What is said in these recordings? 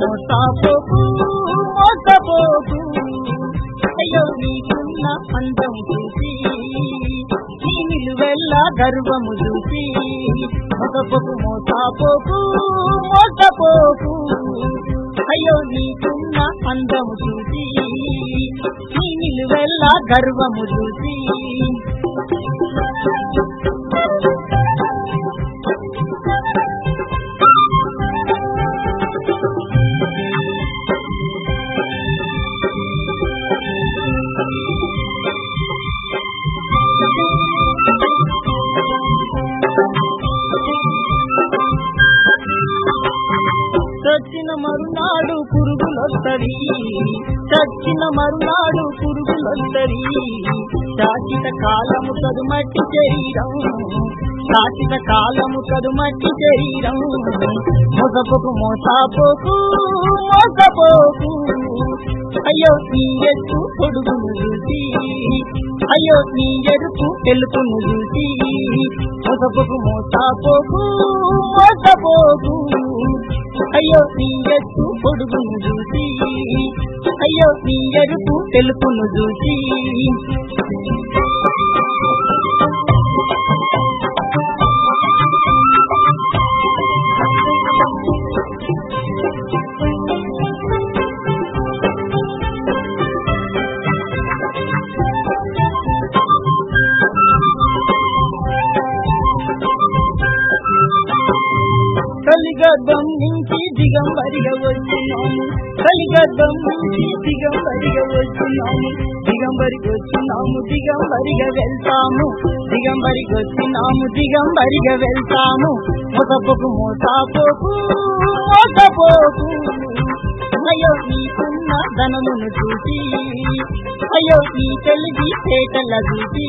మోసాపోకు మోసపోకు అయ్యో నీకున్న అందం చూసి నీ నిలువెల్ల గర్వము చూసి మోసపోకు మోసాపోకు మోసపోకు అయ్యో నీకున్న అందము చూసి నీ నిలువెల్ల గర్వము చూసి చచ్చిన మరునాడు పురుగులొత్తరి చచ్చిన మరునాడు పురుగులొత్తరి శాశ్వత కాలము కదు మట్టి శరీరం శాశ్వత కాలము కదు మట్టి శరీరం మోసపోకు మోసాపోకు మోసపోకు అయ్యో నీ ఎత్తు పొడుగును చూసి అయ్యో నీ ఎరుపు తెలుపును చూసి మోసపోకు మోసాపోకు మోసపోకు అయ్యో నీ ఎత్తు పొడుగును చూసి అయ్యో నీ ఎరుపు తెలుపును చూసి కలిగర్భం నుంచి దిగంబరిగా వచ్చినాము కలిగర్భం నుంచి దిగంబరిగా వచ్చినాము దిగంబరికి వచ్చినాము దిగంబరిగా వెళ్తాము దిగంబరికి వచ్చినాము దిగంబరిగా వెళ్తాము మొసపోకు మోసాపోకు మోసపోకు అయ్యో నీకున్న ధనమును చూసి అయ్యో నీ తెలివి పేటల చూసి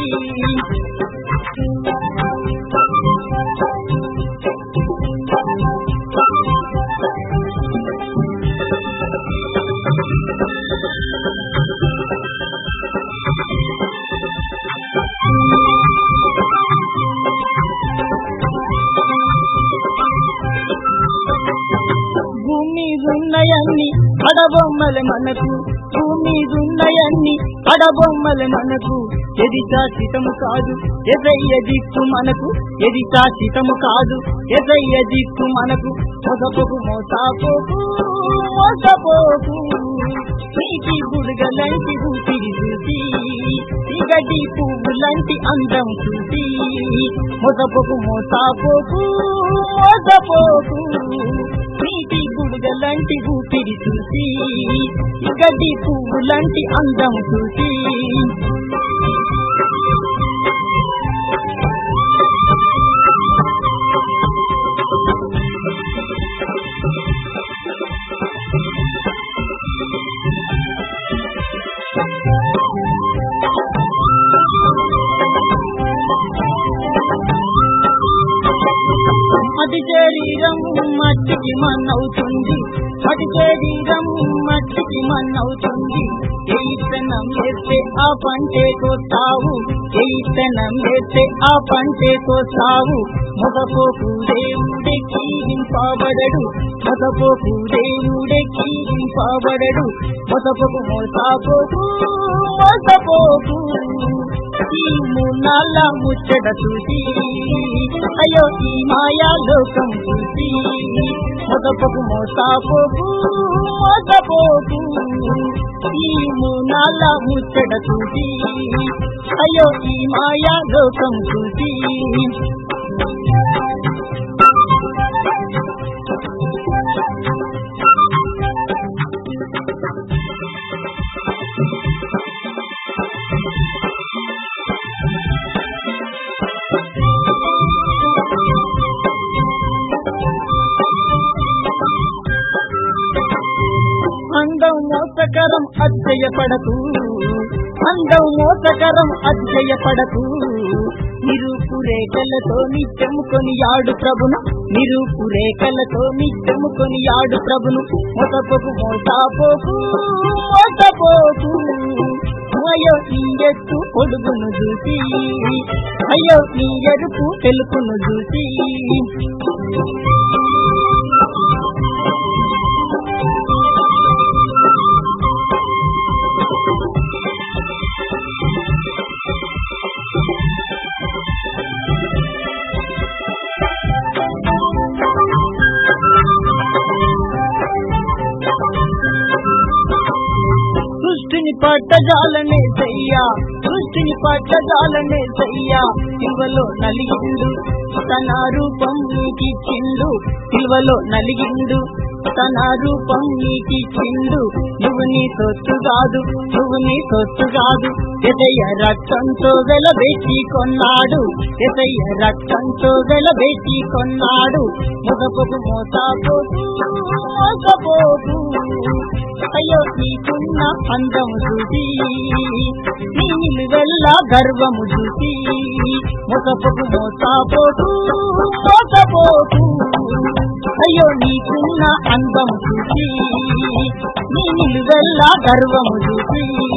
భూమి ఉన్నాయన్ని అడబొమ్మల మనకు భూమి ఉన్నాయన్ని అడబొమ్మల మనకు ఎది శాశ్వతము కాదు ఎదయ్య దిక్కు మనకు ఎది శాశ్వతము కాదు ఎదయ్య దిక్కు మనకు మొసపోకు మోసాపోకు మోసపోకు నీటి బుడగలంటి ఊపిరి చూసి ఈ గడ్డి పువ్వులంటి అందం చూసి మొసపోకు మోసాపోకు మోసపోకు నీటి గుడుగలాంటి ఊపిరి చూసి ఈ గడ్డి పువ్వులాంటి అందం చూసి అది శరీరం మట్టికి మన్నవుతుంది అది శరీరం మట్టికి మన్నవుతుంది ఏ ఇత్తనం వేస్తే ఆ పంటే కోస్తావు ఏ ఇత్తనం వేస్తే ఆ పంటే కోస్తావు మొగపోకు దేవుడే కీగింపబడడు మొగపోకు దేవుడే కీగింపబడడు మొగపోకు మోసాపోకు మోసపోకు ఈ మూనాళ్ళ ముచ్చట చూసి అయ్యో ఈ మాయా లోకం చూసి మొదపకు మోసాపోకు మోసపోకు ఈ మూనాళ్ళ ముచ్చట చూసి అయ్యో ఈ మాయా లోకం చూసి అందం మోసకరం అధ్యయపడకు అందం మోసకరం అధ్యయపడకు నిరూపు రేఖలతో నిత్యము కొని ఆడు ప్రభును నిరూపు రేఖలతో నిత్యము కొని ఆడు ప్రభును మొసపోకు మోసాపోకు మోసపోకు అయ్యో నీ ఎత్తు పొడుగును చూసి అయ్యో నీ ఎరుపు తెలుపును చూసి పట్టజాలనే సయ్యా సృష్టిని పట్టజాలనే సయ్యా ఇవలో నలిగిండు తన రూపం నీకిచ్చిండు ఇవలో నలిగిండు తన రూపం నీకిచ్చిండు నువ్వు నీ సొత్తు కాదు నువ్వు నీ సొత్తు కాదు ఎదయ్య రక్తంతో వెలబెట్టి కొన్నాడు ఎదయ్య రక్తంతో వెలబెట్టి కొన్నాడు మొదపకు మోసపోతూ మోసపోతూ అయ్యో నీకున్న అందము చూసి నీ నిలువెల్ల గర్వము చూసి మొసపకు మోసపోతూ మోసపోతూ అయ్యో నీకున్న అందము చూసి నీ నిలువెల్ల గర్వము చూసి